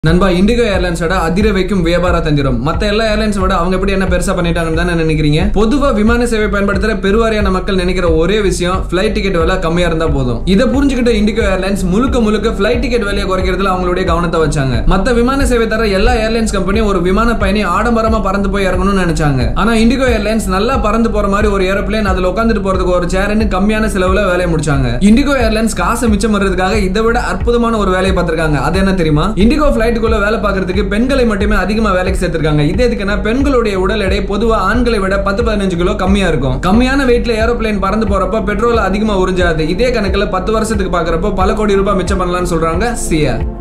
நண்பா இண்டிகோ ஏர்லைன்ஸோட அதிர வைக்கும் வியாபார தந்திரம் மத்த எல்லா ஏர்லைன்ஸ் விட அவங்க எப்படி என்ன பெருசா பண்ணிட்டாங்கன்னு தானே நினைக்கிறீங்க பொதுவா விமான சேவை பயன்படுத்துற பெருவாரியான மக்கள் நினைக்கிற ஒரே விஷயம் ஃபிளைட் டிக்கெட் விலை கம்மியா இருந்தா போதும் இதை புரிஞ்சுக்கிட்ட இண்டிகோ ஏர்லைன்ஸ் முழுக்க முழுக்க ஃபிளைட் டிக்கெட் விலையை குறைக்கிறதுல அவங்களுடைய கவனத்தை வச்சாங்க மத்த விமான சேவை தர எல்லா ஏர்லைன்ஸ் கம்பெனியும் ஒரு விமான பயணி ஆடம்பரமா பறந்து போய் இறங்கணும்னு நினைச்சாங்க ஆனா இண்டிகோ ஏர்லைன்ஸ் நல்லா பறந்து போற மாதிரி ஒரு ஏரோப்ளேன் அதுல உட்காந்துட்டு போறதுக்கு ஒரு சேர்னு கம்மியான செலவுல வேலையை முடிச்சாங்க இண்டிகோ ஏர்லைன்ஸ் காசை மிச்சம் பண்றதுக்காக இதை விட அற்புதமான ஒரு வேலையை பார்த்திருக்காங்க அது என்ன தெரியுமா இண்டிகோ பிளைட்டுக்குள்ள வேலை பார்க்கறதுக்கு பெண்களை மட்டுமே அதிகமா வேலைக்கு சேர்த்திருக்காங்க இது எதுக்குன்னா பெண்களுடைய உடல் எடை பொதுவா ஆண்களை விட பத்து பதினஞ்சு கிலோ கம்மியா இருக்கும் கம்மியான வெயிட்ல ஏரோப்ளேன் பறந்து போறப்ப பெட்ரோல் அதிகமா உறிஞ்சாது இதே கணக்குல பத்து வருஷத்துக்கு பாக்குறப்போ பல கோடி ரூபாய் மிச்சம் பண்ணலாம்னு சொல்றாங்க சிஆர்